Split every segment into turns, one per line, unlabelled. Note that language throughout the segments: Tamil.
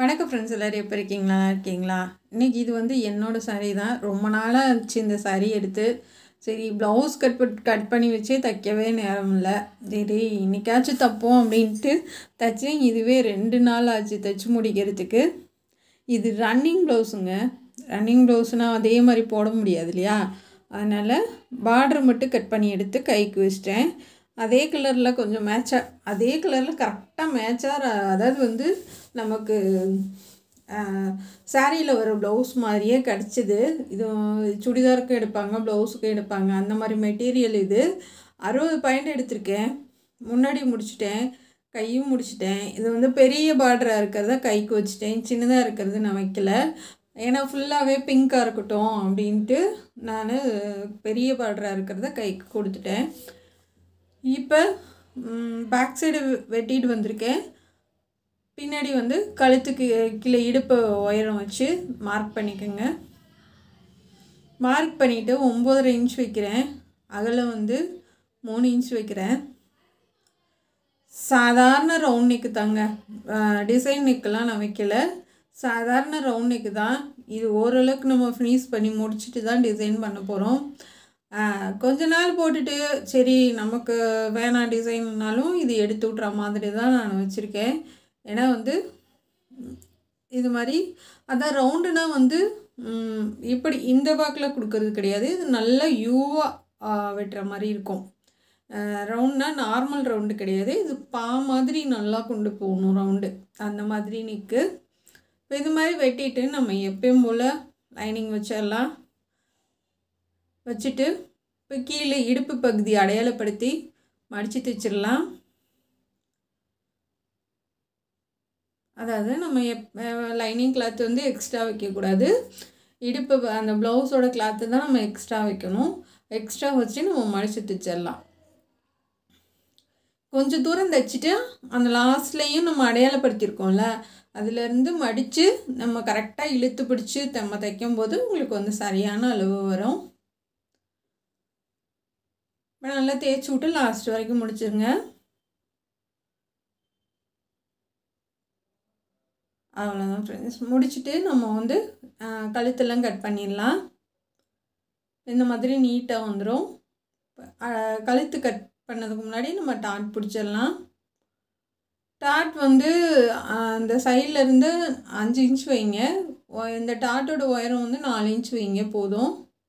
வணக்கம் ஃப்ரெண்ட்ஸ் எல்லோரும் எப்போ இருக்கீங்களா நல்லா இருக்கீங்களா இன்றைக்கி இது வந்து என்னோட saree தான் ரொம்ப நாளாக இருந்துச்சு இந்த saree எடுத்து சரி ப்ளவுஸ் கட் பட் கட் பண்ணி வச்சே தைக்கவே நேரம் இல்லை சரி இன்னைக்காச்சும் தைப்போம் அப்படின்ட்டு தைச்சேன் இதுவே ரெண்டு நாள் ஆச்சு தைச்சு முடிக்கிறதுக்கு இது ரன்னிங் ப்ளவுஸுங்க ரன்னிங் ப்ளவுஸ்னால் அதே மாதிரி போட முடியாது இல்லையா அதனால் பார்டர் மட்டும் கட் பண்ணி எடுத்து கைக்கு வச்சிட்டேன் அதே கலரில் கொஞ்சம் மேட்சாக அதே கலரில் கரெக்டாக மேட்சாக அதாவது வந்து நமக்கு சாரியில் வர ப்ளவுஸ் மாதிரியே கிடச்சிது இது சுடிதாருக்கும் எடுப்பாங்க ப்ளவுஸுக்கும் எடுப்பாங்க அந்த மாதிரி மெட்டீரியல் இது அறுபது பாயிண்ட் எடுத்திருக்கேன் முன்னாடி முடிச்சிட்டேன் கையும் முடிச்சிட்டேன் இது வந்து பெரிய பார்டராக இருக்கிறத கைக்கு வச்சுட்டேன் சின்னதாக இருக்கிறது நான் வைக்கல ஏன்னா ஃபுல்லாகவே பிங்க்காக இருக்கட்டும் அப்படின்ட்டு நான் பெரிய பார்டராக இருக்கிறத கைக்கு கொடுத்துட்டேன் இப்போ பேக் சைடு வெட்டிட்டு வந்திருக்கேன் பின்னாடி வந்து கழுத்துக்கு கீழே இடுப்பு உயரம் வச்சு மார்க் பண்ணிக்கோங்க மார்க் பண்ணிவிட்டு ஒம்போதரை இன்ச் வைக்கிறேன் அகலம் வந்து மூணு இன்ச் வைக்கிறேன் சாதாரண ரவுண்ட் நெக்கு தாங்க டிசைன் நெக்கெல்லாம் நான் வைக்கல சாதாரண ரவுண்ட் நெக்கு தான் இது ஓரளவுக்கு நம்ம ஃபினிஷ் பண்ணி முடிச்சுட்டு தான் டிசைன் பண்ண போகிறோம் கொஞ்ச நாள் போட்டுட்டு சரி நமக்கு வேணாம் டிசைன்னாலும் இது எடுத்து விட்ற மாதிரி தான் நான் வச்சுருக்கேன் ஏன்னா வந்து இது மாதிரி அதான் ரவுண்டுனா வந்து இப்படி இந்த வாக்கில் கொடுக்கறது கிடையாது இது நல்லா யூவாக வெட்டுற மாதிரி இருக்கும் ரவுண்ட்னா நார்மல் ரவுண்டு கிடையாது இது பா மாதிரி நல்லா கொண்டு போகணும் ரவுண்டு அந்த மாதிரி நிற்கு இப்போ இது மாதிரி வெட்டிட்டு நம்ம எப்பயும் போல் லைனிங் வச்சிடலாம் வச்சுட்டு இப்போ கீழே இடுப்பு பகுதி அடையாளப்படுத்தி மடித்து தைச்சிடலாம் அதாவது நம்ம எப் லைனிங் கிளாத் வந்து எக்ஸ்ட்ரா வைக்கக்கூடாது இடுப்பு அந்த ப்ளவுஸோட கிளாத்து தான் நம்ம எக்ஸ்ட்ரா வைக்கணும் எக்ஸ்ட்ரா வச்சு நம்ம மடித்து தைச்சிடலாம் கொஞ்சம் தூரம் தைச்சிட்டு அந்த லாஸ்ட்லேயும் நம்ம அடையாளப்படுத்தியிருக்கோம்ல அதுலேருந்து மடித்து நம்ம கரெக்டாக இழுத்து பிடிச்சி நம்ம தைக்கும்போது உங்களுக்கு வந்து சரியான அளவு வரும் இப்போ நல்லா தேய்ச்சி விட்டு லாஸ்ட் வரைக்கும் முடிச்சிருங்க அவ்வளோதான் ஃப்ரெண்ட்ஸ் முடிச்சுட்டு நம்ம வந்து கழுத்தெல்லாம் கட் பண்ணிடலாம் இந்த மாதிரி நீட்டாக வந்துடும் கழுத்து கட் பண்ணதுக்கு முன்னாடி நம்ம டாட் பிடிச்சிடலாம் டாட் வந்து அந்த சைட்லேருந்து அஞ்சு இன்ச் வைங்க இந்த டாட்டோட உயரம் வந்து நாலு இன்ச் வைங்க போதும்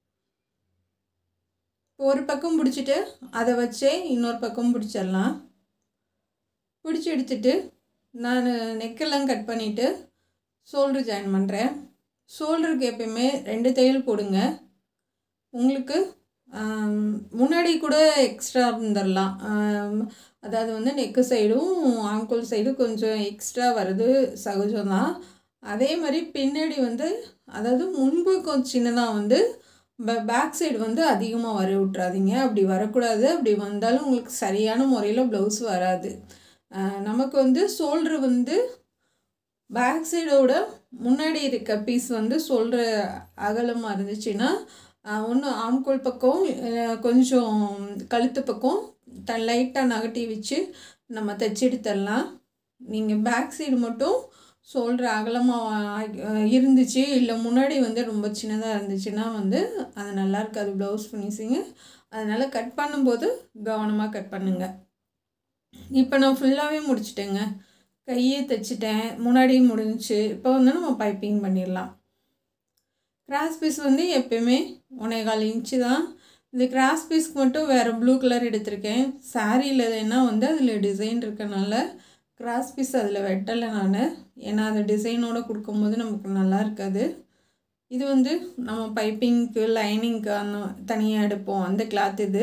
ஒரு பக்கம் பிடிச்சிட்டு அதை வச்சே இன்னொரு பக்கம் பிடிச்சிடலாம் பிடிச்சி எடுத்துட்டு நான் நெக்கெல்லாம் கட் பண்ணிவிட்டு ஷோல்ட்ரு ஜாயின் பண்ணுறேன் ஷோல்டருக்கு எப்பயுமே ரெண்டு தையல் போடுங்க உங்களுக்கு முன்னாடி கூட எக்ஸ்ட்ரா இருந்துடலாம் அதாவது வந்து நெக்கு சைடும் ஆங்கோல் சைடும் கொஞ்சம் எக்ஸ்ட்ரா வர்றது சகஜம்தான் அதே மாதிரி பின்னாடி வந்து அதாவது முன்பு கொஞ்சம் சின்னதாக வந்து பேக் சைடு வந்து அதிகமாக வர விட்றாதீங்க அப்படி வரக்கூடாது அப்படி வந்தாலும் உங்களுக்கு சரியான முறையில் ப்ளவுஸ் வராது நமக்கு வந்து ஷோல்ட்ரு வந்து பேக் சைடோட முன்னாடி இருக்க பீஸ் வந்து சொல்கிற அகலமாக இருந்துச்சுன்னா ஒன்று ஆம்கோல் பக்கம் கொஞ்சம் கழுத்து பக்கம் த லைட்டாக நகட்டி வச்சு நம்ம தைச்சி எடுத்துடலாம் நீங்கள் பேக் சைடு மட்டும் சொல்கிற அகலமாக இருந்துச்சு இல்லை முன்னாடி வந்து ரொம்ப சின்னதாக இருந்துச்சுன்னா வந்து அது நல்லா இருக்காது ப்ளவுஸ் ஃபினிஷிங்கு அதனால் கட் பண்ணும்போது கவனமாக கட் பண்ணுங்கள் இப்போ நான் ஃபுல்லாகவே முடிச்சிட்டேங்க கையே தைச்சிட்டேன் முன்னாடி முடிஞ்சிச்சு இப்போ வந்து நம்ம பைப்பிங் பண்ணிடலாம் கிராஸ் பீஸ் வந்து எப்பயுமே ஒன்றே கால் இன்ச்சு தான் இந்த கிராஸ் பீஸ்க்கு மட்டும் வேறு ப்ளூ கலர் எடுத்திருக்கேன் சாரியில் என்ன வந்து அதில் டிசைன் இருக்கனால கிராஸ் பீஸ் அதில் வெட்டலை நான் ஏன்னா அந்த டிசைனோடு கொடுக்கும்போது நமக்கு நல்லா இருக்காது இது வந்து நம்ம பைப்பிங்க்கு லைனிங்க்கு அந்த தனியாக எடுப்போம் அந்த கிளாத் இது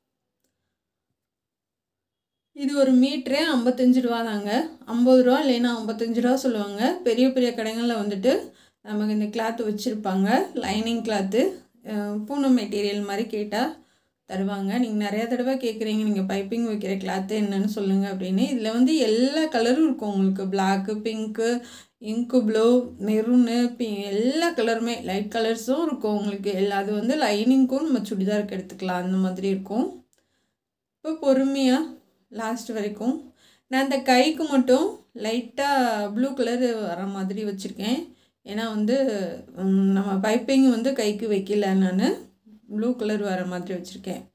இது ஒரு மீட்ரு ஐம்பத்தஞ்சு ரூபா தாங்க ஐம்பது ரூபா இல்லைன்னா ஐம்பத்தஞ்சு ரூபா சொல்லுவாங்க பெரிய பெரிய கடைகளில் வந்துட்டு நமக்கு இந்த கிளாத்து வச்சுருப்பாங்க லைனிங் கிளாத்து பூனம் மெட்டீரியல் மாதிரி கேட்டால் தருவாங்க நீங்கள் நிறையா தடவை கேட்குறீங்க நீங்கள் பைப்பிங் வைக்கிற கிளாத்து என்னன்னு சொல்லுங்கள் அப்படின்னு இதில் வந்து எல்லா கலரும் இருக்கும் உங்களுக்கு பிளாக்கு பிங்க்கு இங்கு ப்ளூ மெரூனு பி எல்லா கலருமே லைட் கலர்ஸும் இருக்கும் உங்களுக்கு எல்லா அது வந்து லைனிங்க்கும் நம்ம சுடிதாருக்கு எடுத்துக்கலாம் அந்த மாதிரி இருக்கும் இப்போ பொறுமையாக லாஸ்ட் வரைக்கும் நான் இந்த கைக்கு மட்டும் லைட்டாக ப்ளூ கலர் வர மாதிரி வச்சுருக்கேன் ஏன்னா வந்து ம், நம்ம பைப்பிங் வந்து கைக்கு வைக்கல நான் ப்ளூ கலர் வர மாதிரி வச்சுருக்கேன்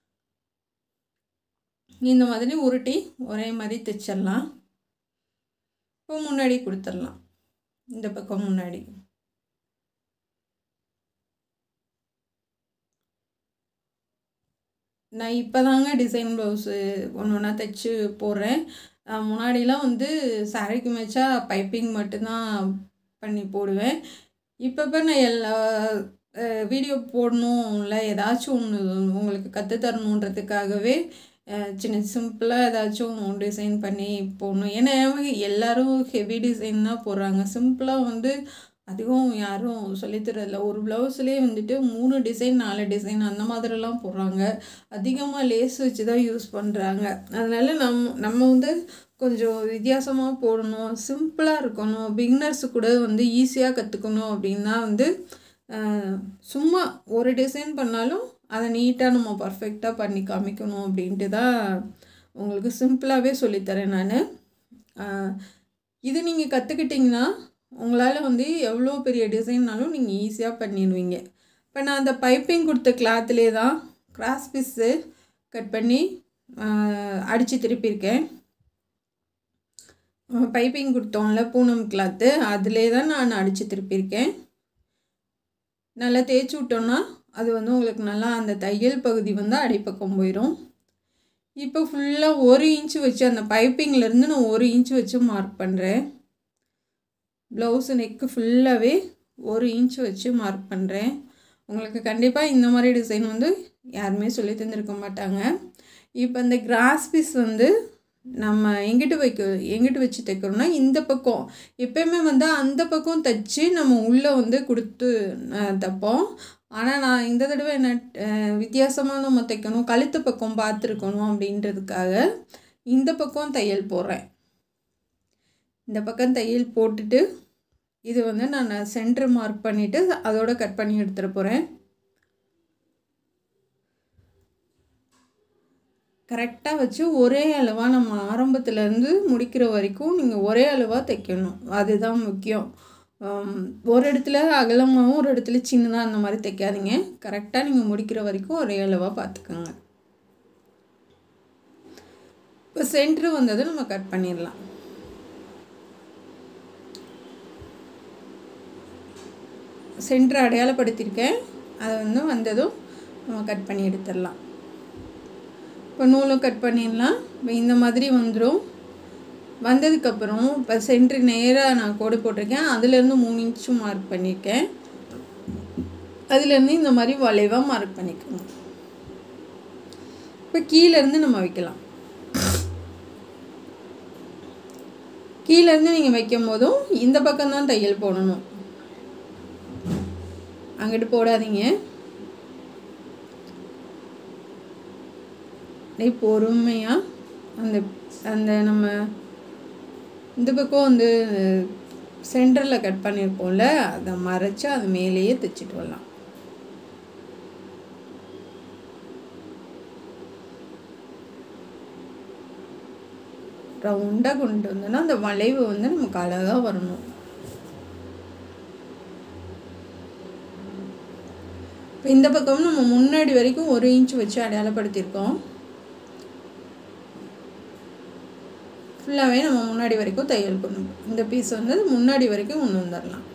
இந்த மாதிரி உருட்டி ஒரே மாதிரி தைச்சிடலாம் இப்போ முன்னாடி கொடுத்துடலாம் இந்த பக்கம் முன்னாடி நான் இப்போ தாங்க டிசைன் ப்ளவுஸு ஒன்று ஒன்றா தைச்சு போடுறேன் அஹ் முன்னாடிலாம் வந்து சாரிக்கு மேட்சா பைப்பிங் மட்டும்தான் பண்ணி போடுவேன் இப்போ இப்போ நான் எல்லா வீடியோ போடணும்ல ஏதாச்சும் ஒன்று உங்களுக்கு கற்றுத் தரணுன்றதுக்காகவே அஹ் சின்ன சிம்பிளாக ஏதாச்சும் டிசைன் பண்ணி போடணும் ஏன்னா எல்லாரும் ஹெவி டிசைன் தான் போடுறாங்க சிம்பிளாக வந்து அதிகம் யாரும் சொல்லித்தரதில்ல ஒரு ப்ளவுஸ்லேயே வந்துட்டு மூணு டிசைன் நாலு டிசைன் அந்த மாதிரிலாம் போடுறாங்க அதிகமாக லேஸ் வச்சு தான் யூஸ் பண்ணுறாங்க அதனால நம் நம்ம வந்து கொஞ்சம் வித்தியாசமாக போடணும் சிம்பிளாக இருக்கணும் பிகினர்ஸு கூட வந்து ஈஸியாக கற்றுக்கணும் அப்படின்னா வந்து அஹ், சும்மா ஒரு டிசைன் பண்ணாலும் அதை நீட்டாக நம்ம பர்ஃபெக்டாக பண்ணி காமிக்கணும் அப்படின்ட்டு தான் உங்களுக்கு சிம்பிளாகவே சொல்லித்தரேன் நான் இது நீங்கள் கற்றுக்கிட்டிங்கன்னா உங்களால் வந்து எவ்வளோ பெரிய டிசைன்னாலும் நீங்கள் ஈஸியாக பண்ணிடுவீங்க இப்போ நான் அந்த பைப்பிங் கொடுத்த கிளாத்லே தான் கிராஸ் பீஸு கட் பண்ணி அடித்து திருப்பியிருக்கேன் பைப்பிங் கொடுத்தோம்ல பூனம் கிளாத்து அதிலே தான் நான் அடித்து திருப்பியிருக்கேன் நல்லா தேய்ச்சி விட்டோன்னா அது வந்து உங்களுக்கு நல்லா அந்த தையல் பகுதி வந்து அடிப்பக்கம் போயிடும் இப்போ ஃபுல்லாக ஒரு இன்ச்சு வச்சு அந்த பைப்பிங்லேருந்து நான் ஒரு இன்ச்சு வச்சு மார்க் பண்ணுறேன் ப்ளவுஸு நெக்கு ஃபுல்லாகவே ஒரு இன்ச் வச்சு மார்க் பண்ணுறேன் உங்களுக்கு கண்டிப்பாக இந்த மாதிரி டிசைன் வந்து யாருமே சொல்லி தந்திருக்க மாட்டாங்க இப்போ இந்த கிராஸ் பீஸ் வந்து நம்ம எங்கிட்டு வைக்க எங்கிட்டு வச்சு தைக்கிறோம்னா இந்த பக்கம் எப்பயுமே வந்து அந்த பக்கம் தைச்சி நம்ம உள்ளே வந்து கொடுத்து அஹ், தைப்போம் ஆனால் நான் இந்த தடவை என்ன வித்தியாசமாக நம்ம தைக்கணும் கழுத்து பக்கம் பார்த்துருக்கணும் அப்படின்றதுக்காக இந்த பக்கம் தையல் போடுறேன் இந்த பக்கம் தையல் போட்டுட்டு இது வந்து நான் சென்டர் மார்க் பண்ணிவிட்டு அதோட கட் பண்ணி எடுத்துகிட்டு போகிறேன் கரெக்டாக வச்சு ஒரே அளவாக நம்ம ஆரம்பத்துலேருந்து முடிக்கிற வரைக்கும் நீங்கள் ஒரே அளவாக தைக்கணும் அதுதான் முக்கியம் ஆம், ஒரு இடத்துல அகலமாகவும் ஒரு இடத்துல சின்னதாக அந்த மாதிரி தைக்காதீங்க கரெக்டாக நீங்கள் முடிக்கிற வரைக்கும் ஒரே அளவாக பார்த்துக்கோங்க இப்போ சென்ட்ரு வந்ததை நம்ம கட் பண்ணிடலாம் சென்டர் அடையாளப்படுத்தியிருக்கேன் அதை வந்து வந்ததும் நம்ம கட் பண்ணி எடுத்துடலாம் இப்போ நூலும் கட் பண்ணிடலாம் இப்போ இந்த மாதிரி வந்துடும் வந்ததுக்கப்புறம் இப்போ சென்ட்ரு நேராக நான் கோடு போட்டிருக்கேன் அதுலேருந்து மூணு இன்ச்சும் மார்க் பண்ணியிருக்கேன் அதுலேருந்து இந்த மாதிரி வளைவாக மார்க் பண்ணிக்கோங்க இப்போ கீழேருந்து நம்ம வைக்கலாம் கீழேருந்து நீங்கள் வைக்கும் போதும் இந்த பக்கம்தான் தையல் போடணும் அங்கிட்டு போடாதீங்க அப்படியே பொறுமையாக அந்த அந்த நம்ம இந்த பக்கம் வந்து சென்டரில் கட் பண்ணியிருப்போம்ல அதை மறைச்சு அது மேலேயே தைச்சிட்டு வரலாம் ரவுண்டாக கொண்டு வந்தோன்னா அந்த வளைவு வந்து நமக்கு அழகாக வரணும் இப்போ இந்த பக்கம் நம்ம முன்னாடி வரைக்கும் ஒரு இன்ச் வச்சு அடையாளப்படுத்தியிருக்கோம் ஃபுல்லாகவே நம்ம முன்னாடி வரைக்கும் தையல் பண்ணணும் இந்த பீஸ் வந்து முன்னாடி வரைக்கும் கொண்டு வந்துடலாம்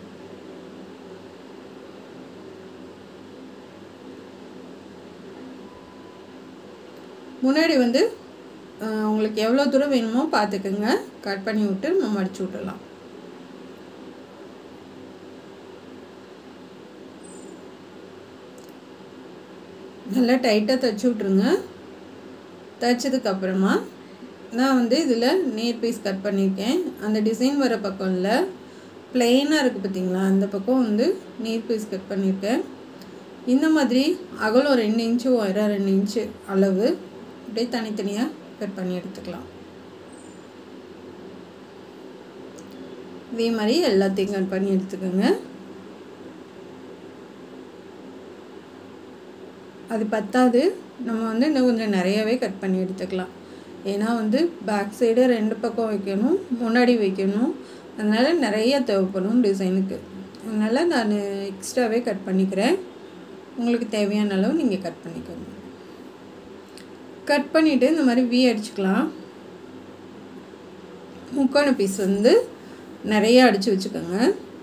முன்னாடி வந்து அஹ், உங்களுக்கு எவ்வளோ தூரம் வேணுமோ பார்த்துக்குங்க கட் பண்ணி விட்டு நம்ம மடிச்சு விட்டுடலாம் நல்லா டைட்டாக தைச்சி விட்ருங்க தைச்சதுக்கப்புறமா நான் வந்து இதில் நேர் பீஸ் கட் பண்ணியிருக்கேன் அந்த டிசைன் வர பக்கம் இல்லை பிளெயினாக இருக்குது பார்த்தீங்களா அந்த பக்கம் வந்து நேர் பீஸ் கட் பண்ணியிருக்கேன் இந்த மாதிரி அகலம் ரெண்டு இன்ச்சு உயரம் ரெண்டு இன்ச்சு அளவு அப்படியே தனித்தனியாக கட் பண்ணி எடுத்துக்கலாம் இதே மாதிரி எல்லாத்தையும் கட் பண்ணி எடுத்துக்கோங்க அது பத்தாது நம்ம வந்து இன்னும் கொஞ்சம் நிறையவே கட் பண்ணி எடுத்துக்கலாம் ஏன்னா வந்து பேக் சைடு ரெண்டு பக்கம் வைக்கணும் முன்னாடி வைக்கணும் அதனால் நிறைய தேவைப்படும் டிசைனுக்கு அதனால் நான் எக்ஸ்ட்ராவே கட் பண்ணிக்கிறேன் உங்களுக்கு தேவையான அளவு நீங்கள் கட் பண்ணிக்கோங்க கட் பண்ணிவிட்டு இந்த மாதிரி வி அடிச்சுக்கலாம் முக்கோண பீஸ் வந்து நிறைய அடித்து வச்சுக்கோங்க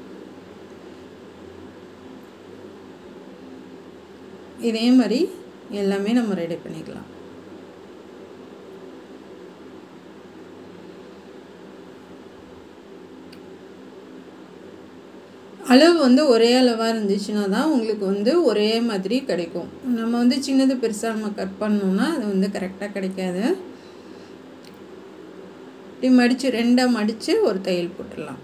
இதே மாதிரி எல்லாமே நம்ம ரெடி பண்ணிக்கலாம் அளவு வந்து ஒரே அளவாக இருந்துச்சுன்னா தான் உங்களுக்கு வந்து ஒரே மாதிரி கிடைக்கும் நம்ம வந்து சின்னது பெருசாக நம்ம கட் பண்ணோம்னா அது வந்து கரெக்டாக கிடைக்காது இப்படி மடித்து ரெண்டாக மடித்து ஒரு தையல் போட்டுடலாம்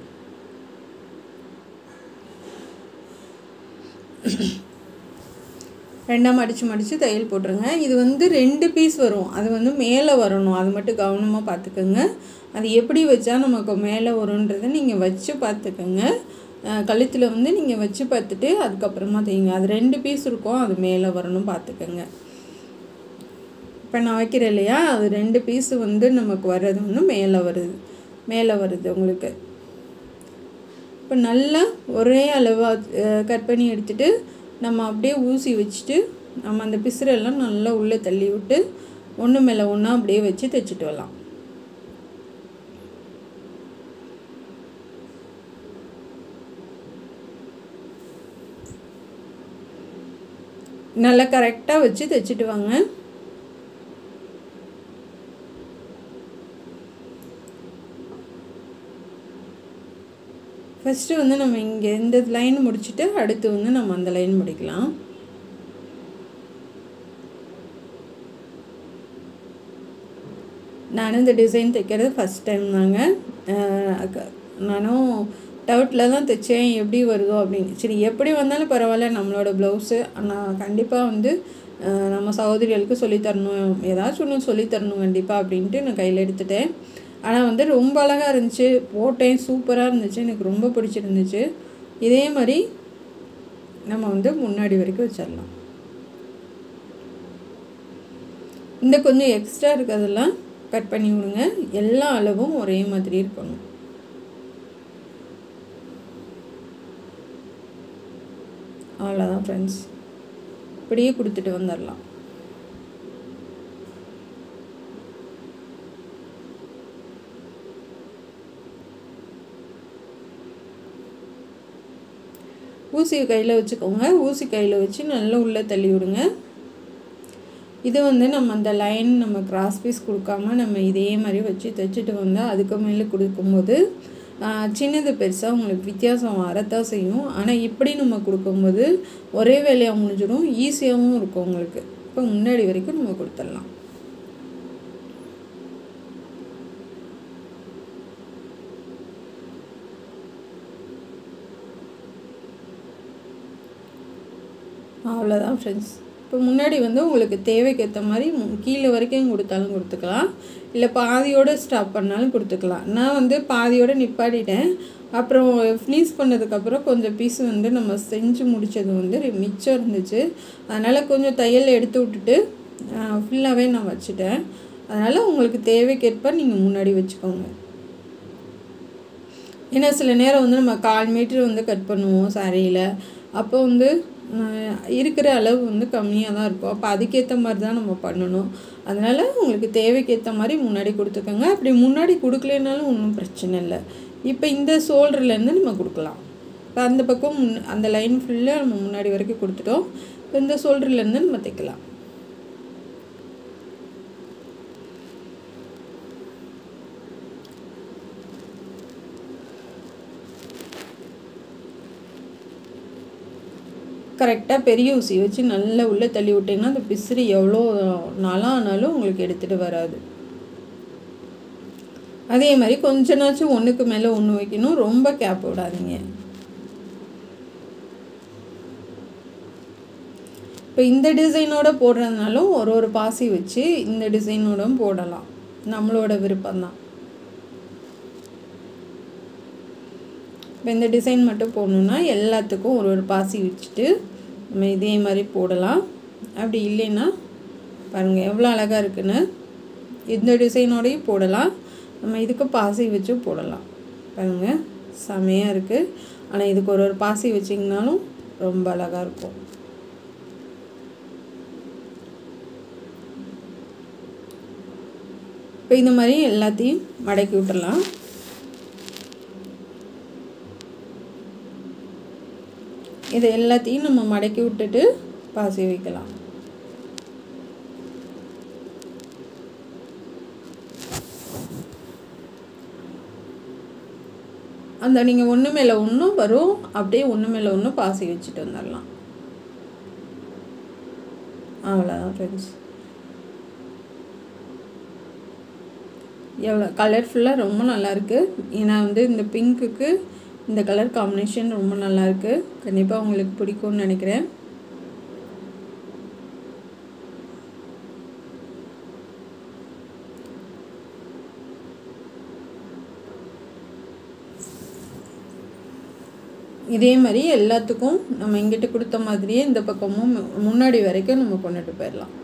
ரெண்டாக மடித்து மடித்து தையல் போட்டுருங்க இது வந்து ரெண்டு பீஸ் வரும் அது வந்து மேலே வரணும் அது மட்டும் கவனமாக பார்த்துக்கோங்க அது எப்படி வச்சா நமக்கு மேலே வரும்ன்றதை நீங்கள் வச்சு பார்த்துக்கோங்க கழுத்தில் வந்து நீங்கள் வச்சு பார்த்துட்டு அதுக்கப்புறமா தைங்க அது ரெண்டு பீஸ் இருக்கும் அது மேலே வரணும் பார்த்துக்கோங்க இப்போ நான் வைக்கிறேன் இல்லையா அது ரெண்டு பீஸு வந்து நமக்கு வர்றது வந்து மேலே வருது மேலே வருது உங்களுக்கு இப்போ நல்லா ஒரே அளவாக கட் பண்ணி எடுத்துகிட்டு நம்ம அப்படியே ஊசி வச்சுட்டு நம்ம அந்த பிசுரெல்லாம் நல்லா உள்ளே தள்ளி விட்டு ஒன்று மேலே ஒன்றா அப்படியே வச்சு தைச்சிட்டு வரலாம் நல்லா கரெக்டாக வச்சு தைச்சிட்டு வாங்க ஃபஸ்ட்டு வந்து நம்ம இங்கே இந்த லைன் முடிச்சுட்டு அடுத்து வந்து நம்ம அந்த லைன் முடிக்கலாம் நானும் இந்த டிசைன் தைக்கிறது ஃபஸ்ட் டைம் தாங்க நானும் டவுட்டில் தான் தைச்சேன் எப்படி வருதோ அப்படின்னு சரி எப்படி வந்தாலும் பரவாயில்ல நம்மளோட ப்ளவுஸு நான் கண்டிப்பாக வந்து நம்ம சகோதரிகளுக்கு சொல்லித்தரணும் ஏதாச்சும் ஒன்று சொல்லித்தரணும் கண்டிப்பாக அப்படின்ட்டு நான் கையில் எடுத்துட்டேன் ஆனால் வந்து ரொம்ப அழகாக இருந்துச்சு போட்டேன் சூப்பராக இருந்துச்சு எனக்கு ரொம்ப பிடிச்சிருந்துச்சு இதே மாதிரி நம்ம வந்து முன்னாடி வரைக்கும் வச்சிடலாம் இந்த கொஞ்சம் எக்ஸ்ட்ரா இருக்கிறதெல்லாம் கட் பண்ணி விடுங்க எல்லா அளவும் ஒரே மாதிரி இருக்கணும் அவ்வளோதான் ஃப்ரெண்ட்ஸ் இப்படியே கொடுத்துட்டு வந்துடலாம் ஊசி கையில் வச்சுக்கோங்க ஊசி கையில் வச்சு நல்லா உள்ளே தள்ளி விடுங்க இது வந்து நம்ம அந்த லைன் நம்ம கிராஸ் பீஸ் கொடுக்காம நம்ம இதே மாதிரி வச்சு தைச்சிட்டு வந்தால் அதுக்கு மேலே கொடுக்கும்போது சின்னது பெருசாக உங்களுக்கு வித்தியாசம் வரத்தான் செய்யும் ஆனால் இப்படி நம்ம கொடுக்கும்போது ஒரே வேலையாக முடிஞ்சிடும் ஈஸியாகவும் இருக்கும் உங்களுக்கு இப்போ முன்னாடி வரைக்கும் நம்ம கொடுத்துடலாம் அவ்வளோதான் ஃப்ரெண்ட்ஸ் இப்போ முன்னாடி வந்து உங்களுக்கு தேவைக்கு ஏற்ற மாதிரி கீழே வரைக்கும் கொடுத்தாலும் கொடுத்துக்கலாம் இல்லை பாதியோடு ஸ்டாப் பண்ணாலும் கொடுத்துக்கலாம் நான் வந்து பாதியோடு நிப்பாட்டிட்டேன் அப்புறம் ஃபினிஷ் பண்ணதுக்கப்புறம் கொஞ்சம் பீஸ் வந்து நம்ம செஞ்சு முடித்தது வந்து மிச்சம் இருந்துச்சு அதனால் கொஞ்சம் தையல் எடுத்து விட்டுட்டு ஃபுல்லாகவே நான் வச்சுட்டேன் அதனால் உங்களுக்கு தேவைக்கேற்ப நீங்கள் முன்னாடி வச்சுக்கோங்க ஏன்னா சில நேரம் வந்து நம்ம கால் மீட்டர் வந்து கட் பண்ணுவோம் சாரியில் அப்போ வந்து இருக்கிற அளவு வந்து கம்மியாக தான் இருக்கும் அப்போ அதுக்கேற்ற மாதிரி தான் நம்ம பண்ணணும் அதனால் உங்களுக்கு தேவைக்கேற்ற மாதிரி முன்னாடி கொடுத்துக்கோங்க அப்படி முன்னாடி கொடுக்கலனாலும் ஒன்றும் பிரச்சனை இல்லை இப்போ இந்த ஷோல்டர்லேருந்து நம்ம கொடுக்கலாம் இப்போ அந்த பக்கம் முன் அந்த லைன் ஃபுல்லாக நம்ம முன்னாடி வரைக்கும் கொடுத்துட்டோம் இப்போ இந்த ஷோல்டர்லேருந்து நம்ம தைக்கலாம் கரெக்டாக பெரிய ஊசி வச்சு நல்லா உள்ளே தள்ளி விட்டிங்கன்னா அந்த பிசிறி எவ்வளோ நாளாக ஆனாலும் உங்களுக்கு எடுத்துகிட்டு வராது அதே மாதிரி கொஞ்ச நாச்சும் ஒன்றுக்கு மேலே ஒன்று வைக்கணும் ரொம்ப கேப் விடாதீங்க இப்போ இந்த டிசைனோட போடுறதுனாலும் ஒரு ஒரு பாசி வச்சு இந்த டிசைனோடும் போடலாம் நம்மளோட விருப்பம்தான் இப்போ இந்த டிசைன் மட்டும் போடணுன்னா எல்லாத்துக்கும் ஒரு ஒரு பாசி வச்சுட்டு நம்ம இதே மாதிரி போடலாம் அப்படி இல்லைன்னா பாருங்கள் எவ்வளோ அழகாக இருக்குன்னு இந்த டிசைனோடையும் போடலாம் நம்ம இதுக்கு பாசி வச்சு போடலாம் பாருங்கள் செமையாக இருக்குது ஆனால் இதுக்கு ஒரு ஒரு பாசி வச்சிங்கனாலும் ரொம்ப அழகாக இருக்கும் இப்போ இந்த மாதிரி எல்லாத்தையும் மடக்கி விட்டுறலாம் இதை எல்லாத்தையும் நம்ம மடக்கி விட்டுட்டு பாசி வைக்கலாம் அந்த நீங்கள் ஒன்று மேலே ஒன்றும் வரும் அப்படியே ஒன்று மேலே ஒன்று பாசி வச்சுட்டு வந்துடலாம் அவ்வளோதான் ஃப்ரெண்ட்ஸ் எவ்வளோ கலர்ஃபுல்லாக ரொம்ப நல்லாயிருக்கு ஏன்னா வந்து இந்த பிங்க்குக்கு இந்த கலர் காம்பினேஷன் ரொம்ப நல்லாயிருக்கு கண்டிப்பாக உங்களுக்கு பிடிக்கும்னு நினைக்கிறேன் இதே மாதிரி எல்லாத்துக்கும் நம்ம இங்கிட்ட கொடுத்த மாதிரியே இந்த பக்கமும் முன்னாடி வரைக்கும் நம்ம கொண்டுட்டு போயிடலாம்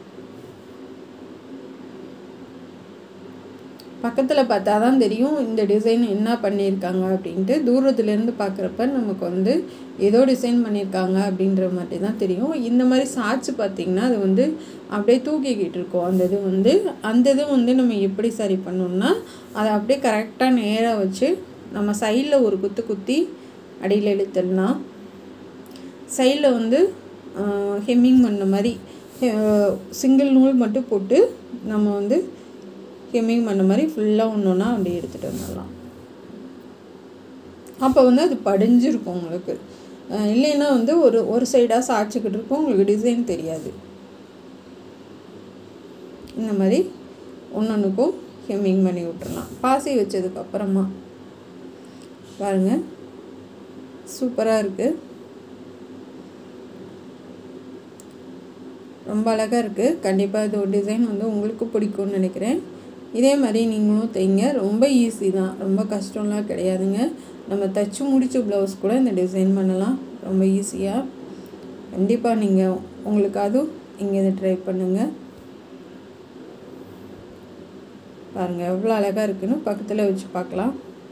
பக்கத்தில் பார்த்தா தான் தெரியும் இந்த டிசைன் என்ன பண்ணியிருக்காங்க அப்படின்ட்டு தூரத்துலேருந்து பார்க்குறப்ப நமக்கு வந்து ஏதோ டிசைன் பண்ணியிருக்காங்க அப்படின்ற மாதிரி தான் தெரியும் இந்த மாதிரி சாட்சி பார்த்திங்கன்னா அது வந்து அப்படியே தூக்கிக்கிட்டு இருக்கோம் அந்த இது வந்து அந்த இது வந்து நம்ம எப்படி சரி பண்ணோம்னா அதை அப்படியே கரெக்டாக நேராக வச்சு நம்ம சைடில் ஒரு குத்து குத்தி அடியில் இழுத்துடலாம் சைடில் வந்து ஹெம்மிங் பண்ண மாதிரி சிங்கிள் நூல் மட்டும் போட்டு நம்ம வந்து ஹெம்மிங் பண்ண மாதிரி ஃபுல்லாக ஒன்று ஒன்றா அப்படியே எடுத்துகிட்டு வந்துடலாம் அப்போ வந்து அது படிஞ்சிருக்கும் உங்களுக்கு இல்லைன்னா வந்து ஒரு ஒரு சைடாக சாய்ச்சிக்கிட்டு இருக்கும் உங்களுக்கு டிசைன் தெரியாது இந்த மாதிரி ஒன்று ஒன்றுக்கும் ஹெம்மிங் பண்ணி விட்டுறலாம் பாசி வச்சதுக்கப்புறமா பாருங்கள் சூப்பராக இருக்குது ரொம்ப அழகாக இருக்குது கண்டிப்பாக இது ஒரு டிசைன் வந்து உங்களுக்கு பிடிக்கும்னு நினைக்கிறேன் இதே மாதிரி நீங்களும் தைங்க ரொம்ப ஈஸி தான் ரொம்ப கஷ்டம்லாம் கிடையாதுங்க நம்ம தைச்சி முடித்த ப்ளவுஸ் கூட இந்த டிசைன் பண்ணலாம் ரொம்ப ஈஸியாக கண்டிப்பாக நீங்கள் உங்களுக்கு அதுவும் இங்கே இதை ட்ரை பண்ணுங்கள் பாருங்கள் எவ்வளோ அழகாக இருக்குன்னு பக்கத்தில் வச்சு பார்க்கலாம்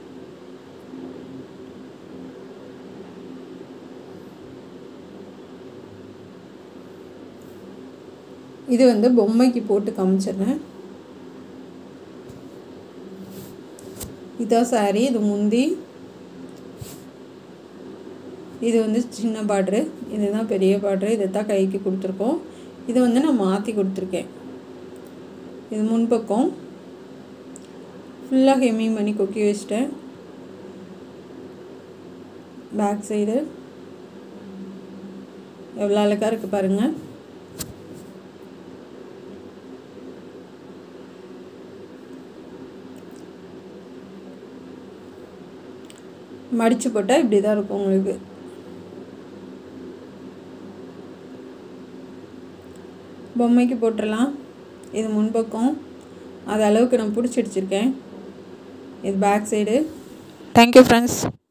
இது வந்து பொம்மைக்கு போட்டு காமிச்சிடுறேன் இதான் சாரி இது முந்தி இது வந்து சின்ன பார்ட்ரு இதுதான் பெரிய பார்ட்ரு இதை தான் கைக்கு கொடுத்துருக்கோம் இதை வந்து நான் மாற்றி கொடுத்துருக்கேன் இது முன்பக்கம் ஃபுல்லாக ஹெம்மிங் பண்ணி கொக்கி வச்சிட்டேன் பேக் சைடு எவ்வளோ அழகாக இருக்குது பாருங்கள் மடித்து போட்டால் இப்படி தான் இருக்கும் உங்களுக்கு பொம்மைக்கு போட்டுடலாம் இது முன்பக்கம் அது அளவுக்கு நான் பிடிச்சி வச்சுருக்கேன் இது பேக் சைடு தேங்க்யூ ஃப்ரெண்ட்ஸ்